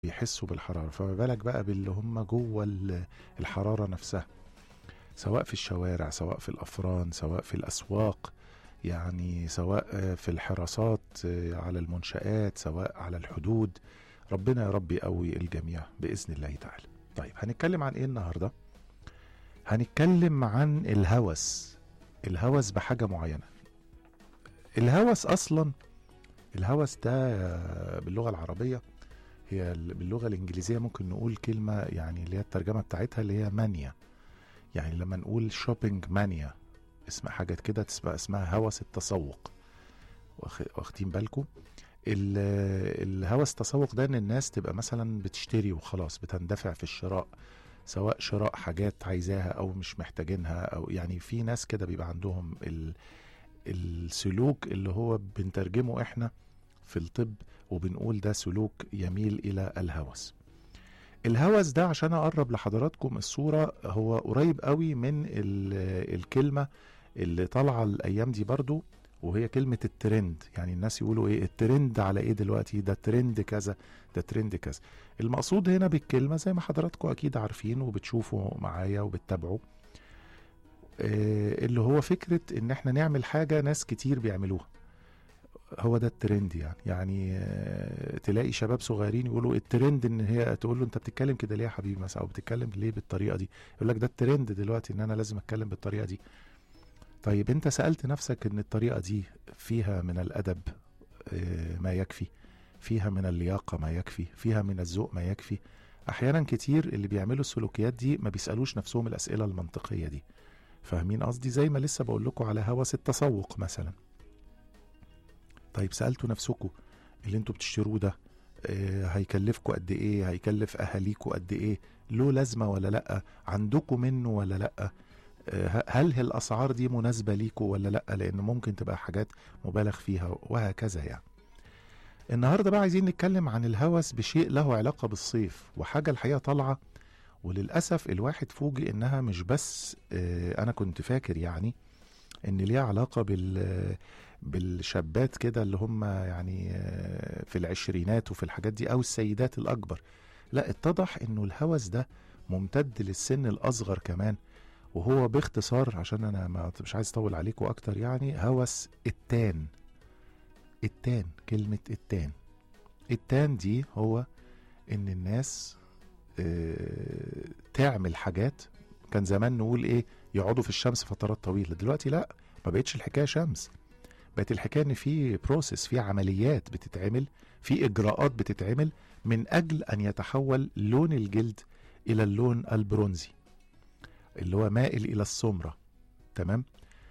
بيحسوا بالحرارة فما بالك بقى باللي هم جوه ال- الحرارة نفسها سواء في الشوارع سواء في الأفران سواء في الأسواق يعني سواء آه، في الحراسات آه، على المنشآت سواء على الحدود ربنا يا رب يقوي الجميع بإذن الله تعالى طيب هنتكلم عن إيه النهاردة هنتكلم عن الهوس الهوس بحاجة معينة الهوس أصلا الهوس ده آه، باللغة العربية هي ال- باللغة الإنجليزية ممكن نقول كلمة يعني اللي هي الترجمة بتاعتها اللي هي مانيا يعني لما نقول شوبينج مانيا اسم حاجة كده تسمى اسمها هوس التسوق واخ- واخدين بالكم ال- الهوس التسوق ده ان الناس تبقى مثلا بتشتري وخلاص بتندفع في الشراء سواء شراء حاجات عايزاها او مش محتاجينها او يعني في ناس كده بيبقى عندهم ال السلوك اللي هو بنترجمه احنا في الطب وبنقول ده سلوك يميل الى الهوس الهوس ده عشان اقرب لحضراتكم الصورة هو قريب قوي من ال- الكلمة اللي طالعة الايام دي برضو وهي كلمة الترند يعني الناس يقولوا ايه الترند على ايه دلوقتي ده ترند كذا ده ترند كذا المقصود هنا بالكلمة زي ما حضراتكم اكيد عارفين وبتشوفوا معايا وبتتابعوا آه، اللي هو فكرة ان احنا نعمل حاجة ناس كتير بيعملوها هو ده الترند يعني يعني آه، تلاقي شباب صغيرين يقولوا الترند ان هي تقول له انت بتتكلم كده ليه يا حبيبي مثلا او بتتكلم ليه بالطريقه دي يقول لك ده الترند دلوقتي ان انا لازم اتكلم بالطريقه دي طيب انت سالت نفسك ان الطريقه دي فيها من الادب آه، ما يكفي فيها من اللياقه ما يكفي فيها من الذوق ما يكفي احيانا كتير اللي بيعملوا السلوكيات دي ما بيسالوش نفسهم الاسئله المنطقيه دي فاهمين قصدي زي ما لسه بقول لكم على هوس التسوق مثلا طيب سالتوا نفسكم اللي انتوا بتشتروه ده آه، هيكلفكوا قد ايه هيكلف اهاليكوا قد ايه له لازمه ولا لا عندكم منه ولا لا آه، هل هي الاسعار دي مناسبه ليكوا ولا لا لان ممكن تبقى حاجات مبالغ فيها وهكذا يعني النهارده بقى عايزين نتكلم عن الهوس بشيء له علاقه بالصيف وحاجه الحقيقه طالعه وللاسف الواحد فوجئ انها مش بس آه، انا كنت فاكر يعني ان ليها علاقه بال بالشابات كده اللي هم يعني آه، في العشرينات وفي الحاجات دي او السيدات الاكبر لا اتضح انه الهوس ده ممتد للسن الاصغر كمان وهو باختصار عشان انا ما مش عايز اطول عليكم اكتر يعني هوس التان التان كلمة التان التان دي هو ان الناس آه، تعمل حاجات كان زمان نقول ايه يقعدوا في الشمس فترات طويلة دلوقتي لا ما بقتش الحكاية شمس بقت الحكاية ان في بروسيس في عمليات بتتعمل في اجراءات بتتعمل من اجل ان يتحول لون الجلد الى اللون البرونزي اللي هو مائل الى السمرة تمام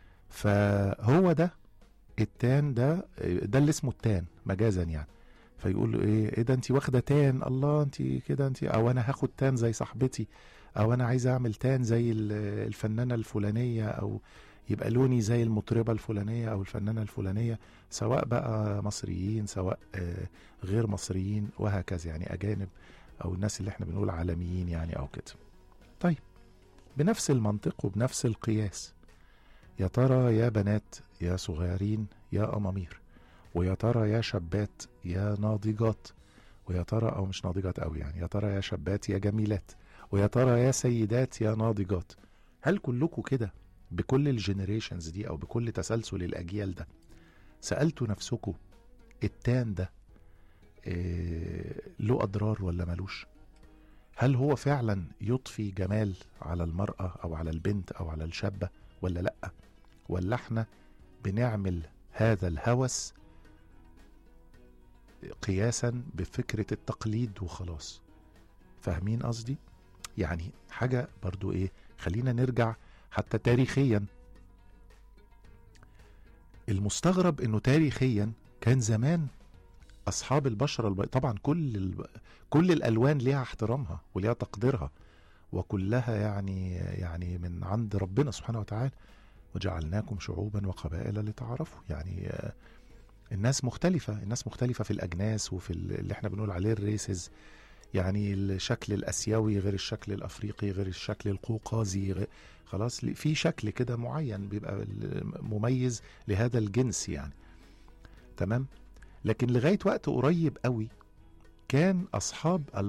فهو ده التان ده ده اللي اسمه التان مجازا يعني فيقول له ايه ايه ده انت واخده تان الله انت كده انت او انا هاخد تان زي صاحبتي او انا عايز اعمل تان زي ال- الفنانه الفلانيه او يبقى لوني زي المطربه الفلانيه او الفنانه الفلانيه سواء بقى مصريين سواء آه، غير مصريين وهكذا يعني اجانب او الناس اللي احنا بنقول عالميين يعني او كده طيب بنفس المنطق وبنفس القياس يا ترى يا بنات يا صغيرين يا أمامير ويا ترى يا شابات يا ناضجات ويا ترى أو مش ناضجات أوي يعني يا ترى يا شابات يا جميلات ويا ترى يا سيدات يا ناضجات هل كلكم كده بكل الجنريشنز دي أو بكل تسلسل الأجيال ده سألتوا نفسكم التان ده إيه له أضرار ولا ملوش هل هو فعلا يضفي جمال على المرأة أو على البنت أو على الشابة ولا لأ ولا احنا بنعمل هذا الهوس قياسا بفكرة التقليد وخلاص فاهمين قصدي يعني حاجة برضو ايه خلينا نرجع حتى تاريخيا المستغرب انه تاريخيا كان زمان اصحاب البشره الب... طبعا كل ال... كل الالوان ليها احترامها وليها تقديرها وكلها يعني يعني من عند ربنا سبحانه وتعالى وجعلناكم شعوبا وقبائل لتعارفوا يعني آه، الناس مختلفة الناس مختلفة في الأجناس وفي ال- اللي احنا بنقول عليه الريسز يعني الشكل الآسيوي غير الشكل الأفريقي غير الشكل القوقازي غير خلاص ل- في شكل كده معين بيبقى ال- مميز لهذا الجنس يعني تمام لكن لغاية وقت قريب قوي كان اصحاب